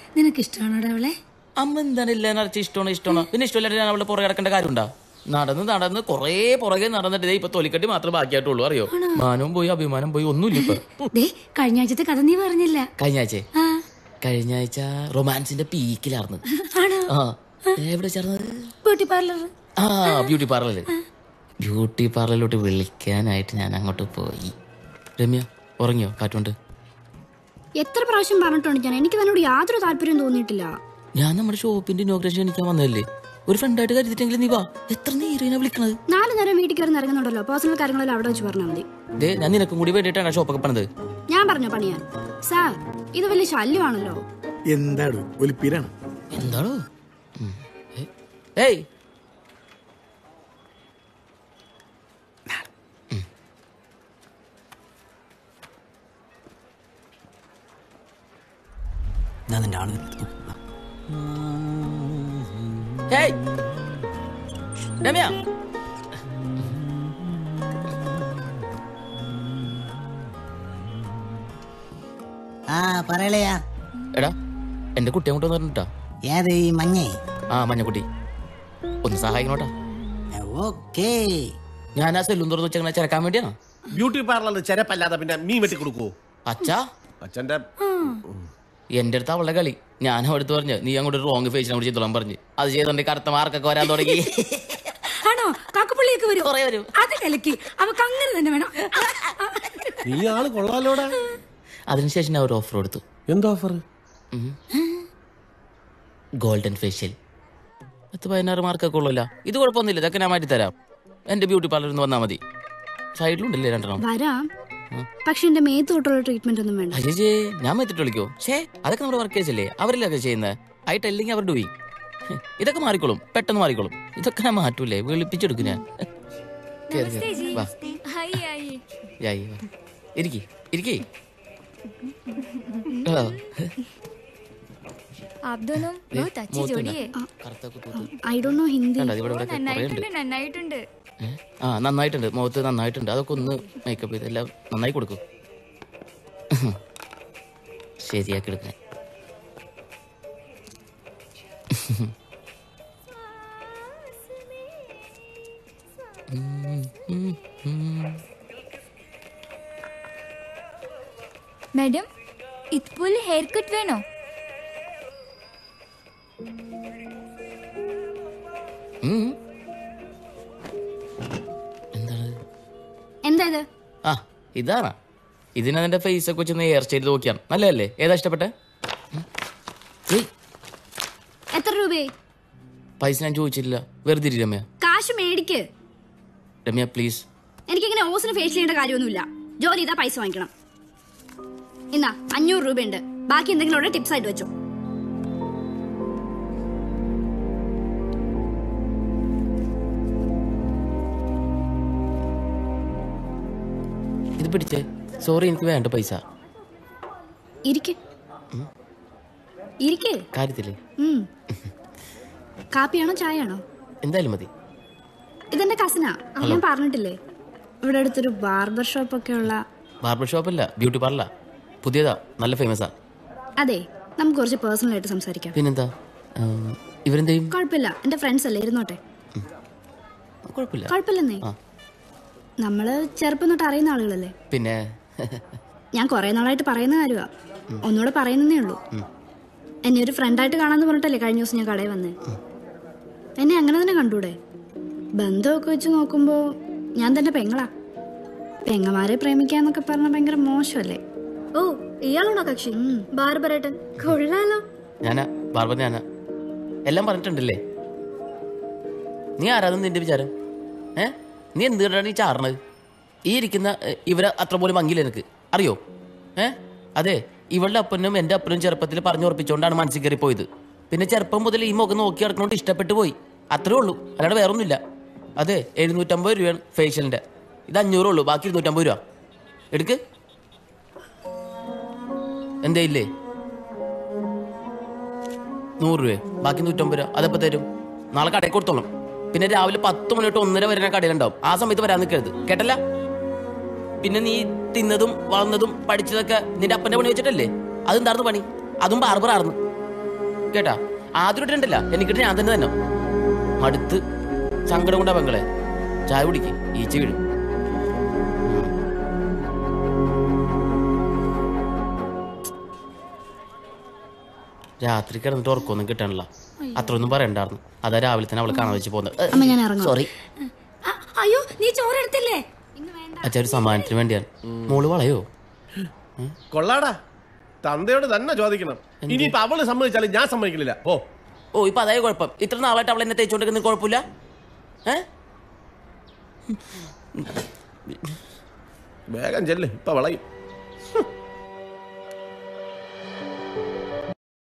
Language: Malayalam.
നിനക്ക് ഇഷ്ടമാണോടാ അവളെ അമ്മ എന്താണ് ഇല്ല നിറച്ച് ഇഷ്ടമാണോ ഇഷ്ടമാണോ പിന്നെ ഇഷ്ടമില്ലാണ്ട് ഞാൻ അവളുടെ പുറകെ കിടക്കേണ്ട കാര്യമുണ്ടോ നടന്ന് നടന്ന് കുറേ പുറകെ നടന്നിട്ട് ദേ ഇപ്പൊ തൊലിക്കട്ടി മാത്രമേ ബാക്കിയായിട്ടുള്ളൂ അറിയോ മാനവും പോയി അഭിമാനം പോയി ഒന്നുമില്ല ഇപ്പൊ ദേ കഴിഞ്ഞ ആഴ്ചത്തെ കഥ നീ പറഞ്ഞില്ല കഴിഞ്ഞ ആഴ്ച ആ കഴിഞ്ഞ ആഴ്ച റൊമാൻസിന്റെ പീക്കിലാർന്ന് ആണോ ആ എവിടെ ചേർന്നത് ബ്യൂട്ടി പാർലർ ആ ബ്യൂട്ടി പാർലറിൽ ബ്യൂട്ടി പാർലറിലോട്ട് വിളിക്കാനായിട്ട് ഞാൻ അങ്ങോട്ട് പോയി രമ്യ ഉറങ്ങിയോ കാറ്റുണ്ട് എത്ര പ്രാവശ്യം പറഞ്ഞിട്ടുണ്ട് ഞാൻ എനിക്ക് തന്നോട് യാതൊരു താല്പര്യം തോന്നിയിട്ടില്ല ഞാൻ നമ്മുടെ ഷോപ്പിന്റെ ഇനോഗ്രേഷൻ ക്ഷണിക്കാൻ വന്നതല്ലേ ഒരു ഫ്രണ്ടായിട്ട് കരുതിട്ടെങ്കിലും നീ വാ എത്ര നേരം വിളിക്കണത് നാല് നേരം വീട്ടിൽ കയറി ഇറങ്ങുന്നുണ്ടല്ലോ പേഴ്സണൽ കാര്യങ്ങളെല്ലാം അവിടെ വെച്ച് പറഞ്ഞാൽ മതി ദേ ഞാൻ നിനക്കും കൂടി വേണ്ടിയിട്ടാണ് ഷോപ്പൊക്കെ പണിത് ഞാൻ പറഞ്ഞോ പണിയാൻ സാർ ഇത് വലിയ ശല്യമാണല്ലോ എന്താടോ ഒലിപ്പീരാണ് എന്താണോ ഉം. ഏ- ഏയ് ഞാൻ നിന്റെ ആള് ഏയ് രമ്യ ആ പറയലയാ എടാ എന്റെ കുട്ടി അങ്ങോട്ട് വന്നിട്ടാ ഏത് ഈ മഞ്ഞേ ആ മഞ്ഞക്കുട്ടി ഒന്ന് സഹായിക്കണോട്ടാ ഓക്കേ ഞാൻ ആ സെല്ലും തുറന്ന് വെച്ചങ്ങനെ ചിരക്കാൻ വേണ്ടിയാണോ ബ്യൂട്ടി പാർലറിൽ ചെരപ്പല്ലാതെ പിന്നെ മീൻ വെട്ടി കൊടുക്കുവോ അച്ഛാ അച്ഛന്റെ എന്റെ അടുത്ത് അവളുടെ കളി ഞാൻ അടുത്ത് പറഞ്ഞു നീ അങ്ങോട്ട് റോങ് ഫേസിനെ കൂടി ചെയ്തോളാൻ പറഞ്ഞു അത് ചെയ്തോണ്ട് കറുത്ത മാർക്കൊക്കെ വരാൻ തുടങ്ങി ആണോ കാക്കപ്പള്ളിയൊക്കെ വരും കുറേ വരും. അത് കലക്കി അവക്ക് അങ്ങനെ തന്നെ വേണം നീ ആള് കൊള്ളാലോടാ അതിനുശേഷം ഞാൻ ഒരു ഓഫർ കൊടുത്തു എന്താ ഓഫർ ഗോൾഡൻ ഫേഷ്യൽ പത്ത് പതിനാറ് മാർക്കൊക്കെ ഉള്ളൂല്ല ഇത് കുഴപ്പമൊന്നുമില്ല ഇതൊക്കെ ഞാൻ മാറ്റി തരാം എന്റെ ബ്യൂട്ടി പാർലറിൽ നിന്ന് വന്നാൽ മതി സൈഡിലുണ്ടല്ലേ രണ്ടെണ്ണം വരാം പക്ഷെ എന്റെ മേത്ത് തൊട്ടുള്ള ട്രീറ്റ്മെന്റ് ഒന്നും വേണ്ട അജയ് ഞാൻ മെത്തിട്ട് വിളിക്കോ ഷേ അതൊക്കെ നമ്മുടെ വർക്കേഴ്സ് അല്ലേ അവരല്ലേ അതൊക്കെ ചെയ്യുന്നത് ഐ ടെല്ലിങ് അവർ ഡൂയിങ് ഇതൊക്കെ മാറിക്കോളും പെട്ടെന്ന് മാറിക്കോളും ഇതൊക്കെ ഞാൻ മാറ്റൂലേ വിളിപ്പിച്ചെടുക്കും ഞാൻ കേറി, കേറി. വാ ജായി, വാ. ഇരിക്കി ഇരിക്കി ആ, आप दोनों बहुत अच्छी മുഖത്ത് जोड़ी ഇണ്ട. है കറുത്ത കുത്തു ഐ ഡോ നോ ഹിന്ദി കണ്ടോ, ഇവിടെ ഇവിടെ കുറേ ഉണ്ട് നന്നായിട്ടുണ്ട് നന്നായിട്ടുണ്ട് ഏ? ആ നന്നായിട്ടുണ്ട് മുഖത്ത് നന്നായിട്ടുണ്ട് അതൊക്കെ ഒന്ന് മേക്കപ്പ് ചെയ്ത് എല്ലാം നന്നായി കൊടുക്കും ശരിയാക്കി എടുക്കാൻ മാഡം ഇതുപോലെ ഹെയർ കട്ട് വേണോ ഉം. എന്താണ് എന്താ ഇത് ആ ഇതാണ് ഇതിനെന്റെ ഫേസ് ഒക്കെ വെച്ച് ഹെയർ സ്റ്റൈൽ നോക്കിയാണ് നല്ലതല്ലേ ഏതാ ഇഷ്ടപ്പെട്ടെ ഉം. ഏയ്, എത്ര രൂപയായി പൈസ ഞാൻ ചോദിച്ചില്ല വെറുതെ ഇരി രമ്യ കാശ് മേടിക്ക് രമ്യ പ്ലീസ് എനിക്കിങ്ങനെ ഓസിന് ഫേസ് ചെയ്യേണ്ട കാര്യമൊന്നുമില്ല ജോലി ചെയ്താൽ പൈസ വാങ്ങിക്കണം ഇന്നാ അഞ്ഞൂറ് രൂപയുണ്ട് ബാക്കി എന്തെങ്കിലും ഉള്ള ടിപ്സ് ആയിട്ട് വെച്ചോ ഇത് പിടിച്ചേ സോറി എനിക്ക് വേണ്ട പൈസ ഇരിക്ക് ഇരിക്ക് കാര്യത്തില്ലേ ഉം. കാപ്പിയാണോ ചായയാണോ എന്തായാലും മതി ഇതെന്റെ കസിനാ അവൻ ഞാൻ പറഞ്ഞിട്ടില്ലേ ഇവിടെ അടുത്തൊരു ബാർബർ ഷോപ്പ് ഒക്കെ ഉള്ള ബാർബർ ഷോപ്പല്ല ബ്യൂട്ടി പാർലറാ പുതിയതാ നല്ല ഫേമസാ അതെ നമുക്ക് കുറച്ച് പേഴ്സണൽ ആയിട്ട് സംസാരിക്കാം പിന്നെന്താ ആ, ഇവരെന്തെയും കുഴപ്പമില്ല എന്റെ ഫ്രണ്ട്സ് അല്ലേ ഇരുന്നോട്ടെ കുഴപ്പമില്ല കുഴപ്പമില്ലെന്നേ ആ. നമ്മള് ചെറുപ്പം തൊട്ട് അറിയുന്ന ആളുകളല്ലേ പിന്നെ ഞാൻ കുറെ നാളായിട്ട് പറയുന്ന കാര്യമാ ഒന്നുകൂടെ പറയുന്നേ ഉള്ളൂ എന്നെ ഒരു ഫ്രണ്ടായിട്ട് കാണാന്ന് പറഞ്ഞിട്ടല്ലേ കഴിഞ്ഞ ദിവസം ഞാൻ കടയിൽ വന്നേ എന്നെ അങ്ങനെ തന്നെ കണ്ടൂടെ ബന്ധമൊക്കെ വെച്ച് നോക്കുമ്പോ ഞാൻ തന്നെ പെങ്ങളാ പെങ്ങമാരെ പ്രേമിക്കാന്നൊക്കെ പറഞ്ഞ ഭയങ്കര മോശമല്ലേ ഓ ഇയാളാണോ കക്ഷി ബാർബറേട്ടൻ കൊള്ളാലോ ഞാനാ ബാർബർ ഞാനാ എല്ലാം പറഞ്ഞിട്ടുണ്ടല്ലേ നീ ആരാധന നിന്റെ വിചാരം ഏ നീ എന്ത് കണ്ടാണ് ഈ ചാറണത് ഈ ഇരിക്കുന്ന ഏ, ഇവരെ അത്ര പോലും ഭംഗിയില്ല എനിക്ക് അറിയോ ഏ അതെ ഇവളുടെ അപ്പനും എൻ്റെ അപ്പനും ചെറുപ്പത്തിൽ പറഞ്ഞുറപ്പിച്ചുകൊണ്ടാണ് മനസ്സിൽ കയറി പോയത് പിന്നെ ചെറുപ്പം മുതൽ ഈ മുഖം നോക്കി നടക്കുന്നോണ്ട് ഇഷ്ടപ്പെട്ടു പോയി അത്രേ ഉള്ളൂ അല്ലാതെ വേറൊന്നുമില്ല അതെ എഴുന്നൂറ്റമ്പത് രൂപയാണ് ഫേഷ്യലിൻ്റെ ഇത് അഞ്ഞൂറേ ഉള്ളൂ ബാക്കി ഇരുന്നൂറ്റമ്പത് രൂപ എടുക്ക് എന്തേ ഇല്ലേ നൂറ് രൂപ ബാക്കി നൂറ്റമ്പത് രൂപ അതപ്പോ തരും നാളെ കടയിൽ കൊടുത്തോളും പിന്നെ രാവിലെ പത്ത് മണി തൊട്ട് ഒന്നര വരെ ഞാൻ കടയിലുണ്ടാവും ആ സമയത്ത് വരാൻ നിൽക്കരുത് കേട്ടല്ല പിന്നെ നീ തിന്നതും വളർന്നതും പഠിച്ചതൊക്കെ നിന്റെ അപ്പന്റെ പണി വെച്ചിട്ടല്ലേ അതെന്തായിരുന്നു പണി അതും ബാർബർ ആയിരുന്നു കേട്ടാ ആദ്യം ഇട്ടിട്ടുണ്ടല്ല എനിക്കിട്ട് ഞാൻ തന്നെ തന്നെ മടുത്ത് സങ്കടം കൊണ്ടാ പെങ്ങളെ ചായ കുടിക്ക് ഈച്ച വീഴും രാത്രി കിടന്നിട്ട് ഉറക്കമൊന്നും കിട്ടണില്ല അത്രയൊന്നും പറയണ്ടായിരുന്നു അതാ രാവിലെ തന്നെ അവളെ കാണാൻ വെച്ച് അമ്മ ഞാൻ ഇറങ്ങും സോറി ആ, അയ്യോ നീ ചോറെടുത്തില്ലേ അച്ഛാ ഒരു സമ്മാനത്തിന് വേണ്ടിയാണ് മോള് വളയോ കൊള്ളാടാ തന്തയോട് തന്നെ ചോദിക്കണം ഇനിയിപ്പൊ അവള് സമ്മതിച്ചാലും ഞാൻ സമ്മതിക്കലില്ല ഓ ഓ ഇപ്പൊ അതായ കുഴപ്പം ഇത്ര നാളായിട്ട് അവളെന്നെ തേച്ചോണ്ടിരിക്കുന്ന കുഴപ്പമില്ല ഏ വേഗം ചെല്ല് ഇപ്പൊ വളയും